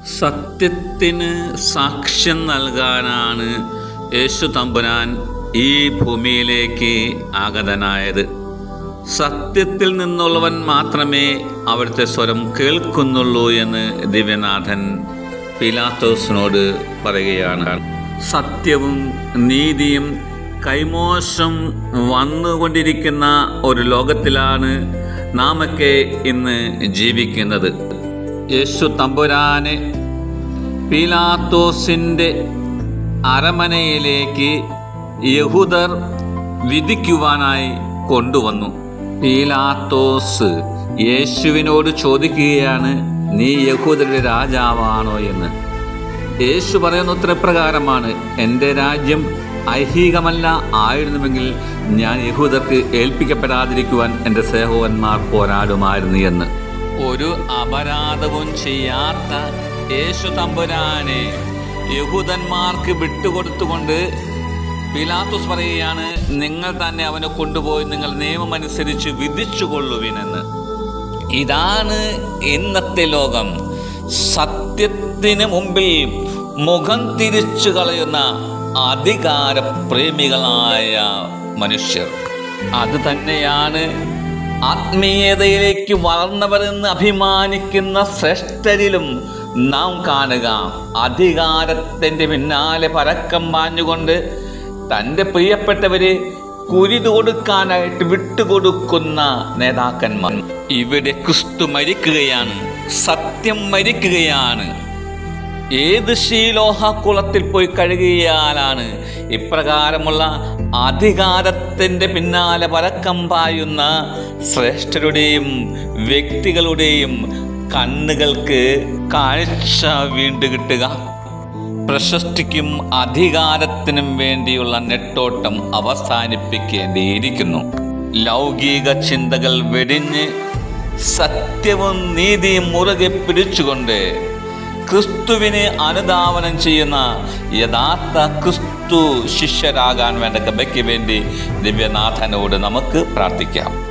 സത്യത്തിന് സാക്ഷ്യം നൽകാനാണ് യേശു തമ്പുരാൻ ഈ ഭൂമിയിലേക്ക് ആഗതനായത് സത്യത്തിൽ നിന്നുള്ളവൻ മാത്രമേ അവിടുത്തെ സ്വരം കേൾക്കുന്നുള്ളൂ എന്ന് ദിവ്യനാഥൻ പിലാത്തോസിനോട് പറയുകയാണ് സത്യവും നീതിയും കൈമോശം വന്നുകൊണ്ടിരിക്കുന്ന ഒരു ലോകത്തിലാണ് നാമൊക്കെ ഇന്ന് ജീവിക്കുന്നത് യേശു തമ്പുരാനെ പീലാത്തോസിൻ്റെ അരമനയിലേക്ക് യഹൂദർ വിധിക്കുവാനായി കൊണ്ടുവന്നു പീലാത്തോസ് യേശുവിനോട് ചോദിക്കുകയാണ് നീ യഹൂദരുടെ രാജാവാണോ എന്ന് യേശു പറയുന്ന ഉത്തരപ്രകാരമാണ് എൻ്റെ രാജ്യം ഐഹികമല്ല ആയിരുന്നുവെങ്കിൽ ഞാൻ യഹൂദർക്ക് ഏൽപ്പിക്കപ്പെടാതിരിക്കുവാൻ എൻ്റെ സഹോദരന്മാർ പോരാടുമായിരുന്നു എന്ന് ഒരു അപരാധവും ചെയ്യാത്ത യേശു തമ്പുരാനെ യഹൂദന്മാർക്ക് വിട്ടുകൊടുത്തുകൊണ്ട് പിലാത്തുസ് പറയുകയാണ് നിങ്ങൾ തന്നെ അവനെ കൊണ്ടുപോയി നിങ്ങൾ നിയമമനുസരിച്ച് വിധിച്ചുകൊള്ളുവിനെന്ന് ഇതാണ് ഇന്നത്തെ ലോകം സത്യത്തിന് മുമ്പിൽ മുഖം തിരിച്ചു കളയുന്ന അധികാര പ്രേമികളായ മനുഷ്യർ അത് തന്നെയാണ് ആത്മീയതയിലേക്ക് വളർന്നവരെന്ന് അഭിമാനിക്കുന്ന ശ്രേഷ്ഠരിലും നാം കാണുക അധികാരത്തിൻ്റെ പിന്നാലെ പരക്കം പാഞ്ഞുകൊണ്ട് തൻ്റെ പ്രിയപ്പെട്ടവരെ കുരിതു കൊടുക്കാനായിട്ട് വിട്ടുകൊടുക്കുന്ന നേതാക്കന്മാർ ഇവിടെ ക്രിസ്തു മരിക്കുകയാണ് സത്യം മരിക്കുകയാണ് ഏത് ശീലോഹ കുളത്തിൽ പോയി കഴുകിയാലാണ് ഇപ്രകാരമുള്ള അധികാരത്തിൻ്റെ പിന്നാലെ പരക്കം പായുന്ന ശ്രേഷ്ഠരുടെയും വ്യക്തികളുടെയും കണ്ണുകൾക്ക് കാഴ്ച വീണ്ടു കിട്ടുക പ്രശസ്തിക്കും അധികാരത്തിനും വേണ്ടിയുള്ള നെട്ടോട്ടം അവസാനിപ്പിക്കേണ്ടിയിരിക്കുന്നു ലൗകിക ചിന്തകൾ വെടിഞ്ഞ് സത്യവും നീതിയും മുറുകെ പിടിച്ചുകൊണ്ട് ക്രിസ്തുവിനെ അനുധാവനം ചെയ്യുന്ന യഥാർത്ഥ ക്രിസ്തു ശിഷ്യരാകാൻ വേണ്ട കൃപയ്ക്ക് വേണ്ടി ദിവ്യനാഥനോട് നമുക്ക് പ്രാർത്ഥിക്കാം